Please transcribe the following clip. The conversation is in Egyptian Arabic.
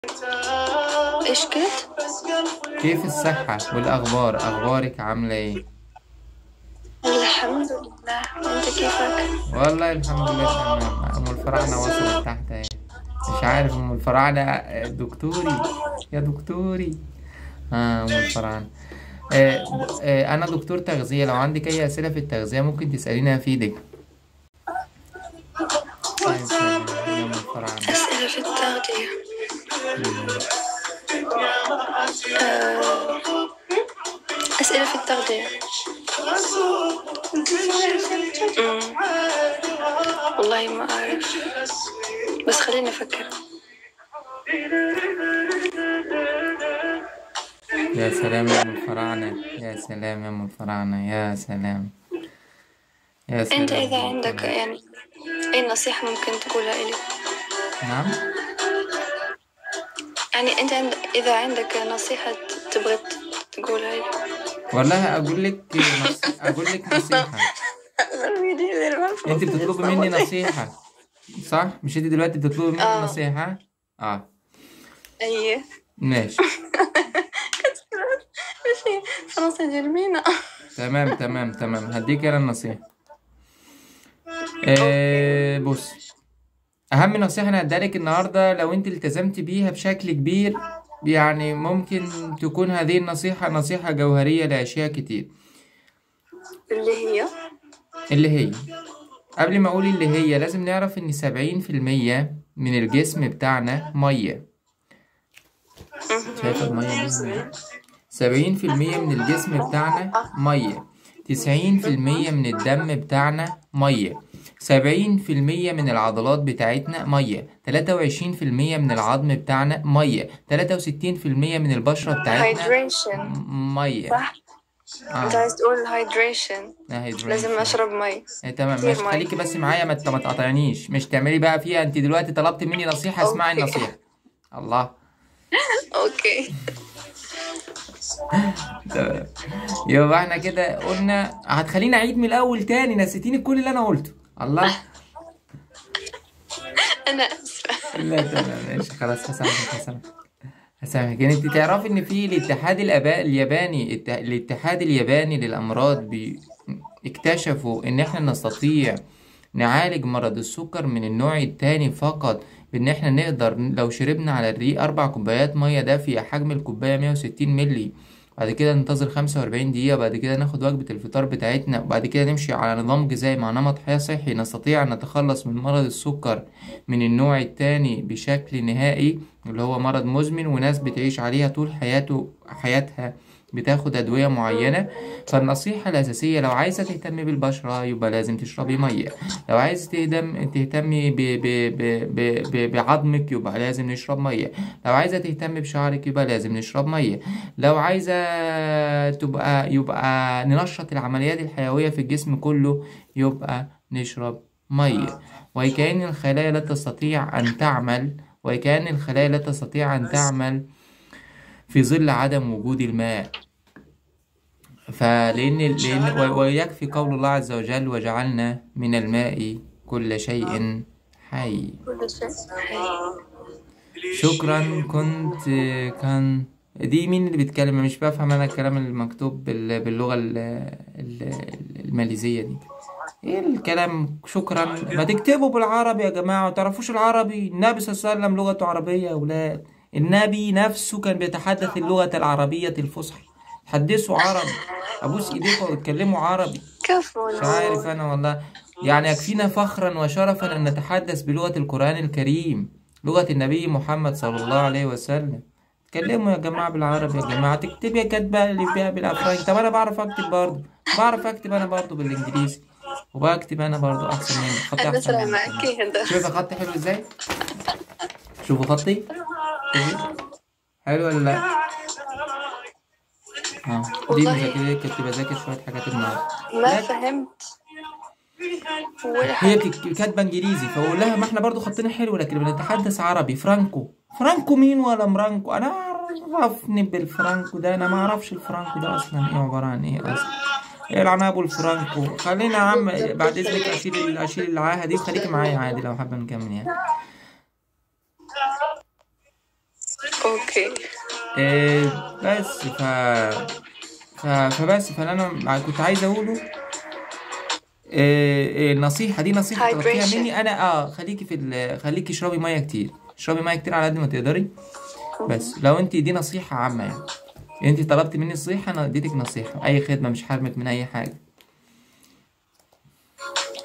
ايش قلت؟ كيف الصحة والأخبار أخبارك عاملة إيه الحمد لله انت كيفك؟ والله الحمد لله تمام أم الفراعنة وصلت تحت أهي مش عارف أم الفراعنة دكتوري يا دكتوري آه أم الفراعنة آه آه أنا دكتور تغذية لو عندك أي أسئلة في التغذية ممكن تسأليني أفيدك طيب تمام يا أم الفراعنة أسئلة في التغذية آه، أسئلة في التغذية أمم، والله ما أعرف بس خليني أفكر يا سلام يا أم الفراعنة يا سلام يا أم الفراعنة يا سلام يا سلام أنت يا إذا أم عندك الفراعنة. يعني أي نصيحة ممكن تقولها إلي نعم يعني أنت عند... إذا عندك نصيحة تبغى تقولها إلي والله اقول لك نص... اقول لك نصيحه انت بتطلبي مني نصيحه صح مش انت دلوقتي بتطلبي مني آه. نصيحه اه أيه ماشي ايش هي فرنسا جرمينا تمام تمام تمام هديك انا النصيحه آه بص اهم نصيحه انا هديها لك النهارده لو انت التزمت بيها بشكل كبير يعني ممكن تكون هذه النصيحه نصيحه جوهريه لاشياء كتير اللي هي اللي هي قبل ما اقول اللي هي لازم نعرف ان سبعين في المية من الجسم بتاعنا مية شايف المية دي سبعين في المية من الجسم بتاعنا مية تسعين في المية من الدم بتاعنا مية سبعين في المية من العضلات بتاعتنا مية تلاتة وعشرين في المية من العظم بتاعنا مية تلاتة وستين في المية من البشرة بتاعتنا hydration م- مية صح انت اه عايز تقول hydration آه، hydration. لازم اشرب مي إيه تمام كتير ماشي مية. خليكي بس معايا ما ت- ما تقاطعنيش مش تعملي بقى فيها انت دلوقتي طلبت مني نصيحة اسمعي أوكي. النصيحة الله اوكي تمام يبقى احنا كده قلنا هتخليني اعيد من الاول تاني نسيتيني كل اللي انا قلته الله انا اسفه لا تمام ماشي خلاص هسامحك هسامحك هسامحك يعني انت تعرفي ان في الاتحاد الاباء الياباني الت- الاتحاد الياباني للامراض بي... اكتشفوا ان احنا نستطيع نعالج مرض السكر من النوع التاني فقط بان احنا نقدر لو شربنا على الريق اربع كوبايات ميه دافيه حجم الكوبايه 160 مللي بعد كده ننتظر 45 دقيقة بعد كده ناخد وجبة الفطار بتاعتنا وبعد كده نمشي على نظام غذائي مع نمط حياة صحي نستطيع أن نتخلص من مرض السكر من النوع التاني بشكل نهائي اللي هو مرض مزمن وناس بتعيش عليها طول حياته حياتها بتاخد أدوية معينة فالنصيحة الأساسية لو عايزة تهتمي بالبشرة يبقى لازم تشربي مية لو عايز تهتم تهتمي ب... ب... ب... ب... ب... بعظمك يبقى لازم نشرب مية لو عايزة تهتمي بشعرك يبقى لازم نشرب مية لو عايزة تبقى يبقى ننشط العمليات الحيوية في الجسم كله يبقى نشرب مية وكأن الخلايا لا تستطيع أن تعمل وكأن الخلايا لا تستطيع أن تعمل في ظل عدم وجود الماء فلأن لأن و- ويكفي قول الله عز وجل وجعلنا من الماء كل شيء حي كل شيء حي. شكرا كنت كان دي مين اللي بيتكلم مش بفهم انا الكلام المكتوب بال- باللغة ال- ال- الماليزية دي ايه الكلام شكرا ما تكتبوا بالعربي يا جماعة ما تعرفوش العربي النبي صلى الله عليه وسلم لغته عربية يا أولاد النبي نفسه كان بيتحدث اللغة العربية الفصحى حدثوا عربي أبوس إيديكم واتكلموا عربي كفو مش عارف أنا والله يعني يكفينا فخرا وشرفا أن نتحدث بلغة القرآن الكريم لغة النبي محمد صلى الله عليه وسلم اتكلموا يا جماعة بالعربي يا جماعة تكتب يا كاتبة اللي فيها بالأفرنج طب أنا بعرف أكتب برضه بعرف أكتب أنا برضه بالإنجليزي وبكتب أنا برضه أحسن منك خطي أحسن نسرع منك معك كده شوفي خطي حلو إزاي شوفوا خطي شوفي. حلو ولا لا اه دي والله. مذاكرة كنت بذاكر شوية حاجات النهاردة ما لا. فهمت ولا هي حاجة بتك- كاتبه انجليزي فاقول لها ما احنا برضو خطنا حلو لكن بنتحدث عربي فرانكو فرانكو مين ولا مرانكو انا عرفني بالفرانكو ده انا ما اعرفش الفرانكو ده اصلا ايه عباره عن ايه اصلا ايه العناب والفرانكو خلينا يا عم بعد اذنك اشيل ال- اشيل العاهه دي وخليكي معايا عادي لو حابه نكمل يعني اوكي إيه بس ف... ف... فبس فاللي انا كنت عايز اقوله إيه إيه النصيحة دي نصيحة تلقيها Hydration. مني انا اه خليكي في ال... خليكي اشربي مية كتير اشربي مية كتير على قد ما تقدري بس لو انت دي نصيحة عامة يعني انت طلبت مني نصيحة انا اديتك نصيحة اي خدمة مش حارمك من اي حاجة